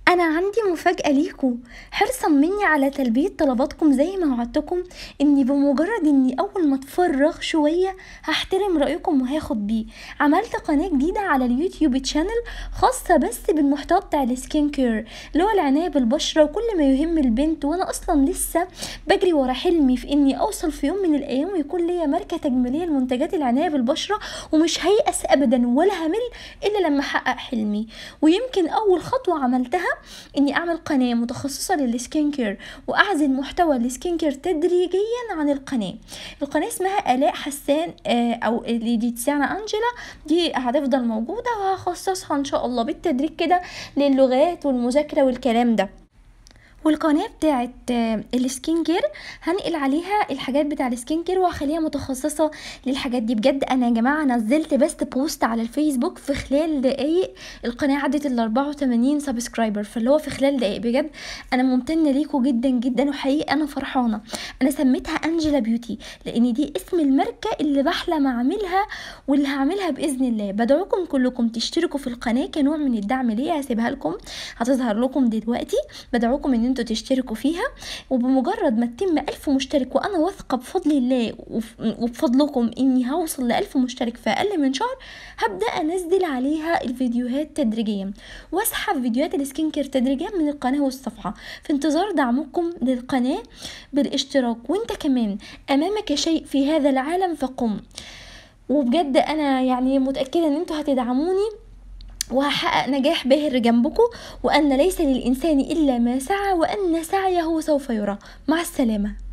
انا عندي مفاجأة ليكم حرصا مني على تلبية طلباتكم زي ما وعدتكم اني بمجرد اني اول ما اتفرغ شوية هحترم رأيكم وهاخد بيه عملت قناة جديدة على اليوتيوب تشانل خاصة بس بالمحتوى بتاع السكين كير اللي هو العناية بالبشرة وكل ما يهم البنت وانا اصلا لسه بجري ورا حلمي في اني اوصل في يوم من الايام ويكون ليا ماركة تجميلية لمنتجات العناية بالبشرة ومش هيأس ابدا ولا همل الا لما احقق حلمي ويمكن اول خطوة عملتها اني اعمل قناه متخصصه للسكين كير واعزل محتوى السكين كير تدريجيا عن القناه القناه اسمها الاء حسان آه، او اللي دي تسانا انجلا دي هتفضل موجوده وهخصصها ان شاء الله بالتدريج كده للغات والمذاكره والكلام ده والقناه بتاعت آه، السكين كير هنقل عليها الحاجات بتاع السكين كير وهخليها متخصصه للحاجات دي بجد انا يا جماعه نزلت بس بوست على الفيسبوك في خلال دقايق القناه عدت ال 84 سبسكرايبر فاللي هو في خلال دقايق بجد انا ممتنه ليكم جدا جدا وحقيقي انا فرحانه انا سميتها انجلا بيوتي لان دي اسم الماركه اللي بحلم اعملها واللي هعملها باذن الله بدعوكم كلكم تشتركوا في القناه كنوع من الدعم ليا هسيبها لكم هتظهر لكم دلوقتي بدعوكم ان انتوا تشتركوا فيها وبمجرد ما تتم ألف مشترك وأنا واثقة بفضل الله وف- وبفضلكم إني هوصل لألف مشترك في أقل من شهر هبدأ أنزل عليها الفيديوهات تدريجيا وأسحب فيديوهات السكين كير تدريجيا من القناة والصفحة في انتظار دعمكم للقناة بالاشتراك وانت كمان أمامك شيء في هذا العالم فقم وبجد أنا يعني متأكدة إن انتوا هتدعموني وهحقق نجاح باهر جنبكم وأن ليس للإنسان إلا ما سعى وأن سعيه سوف يرى مع السلامة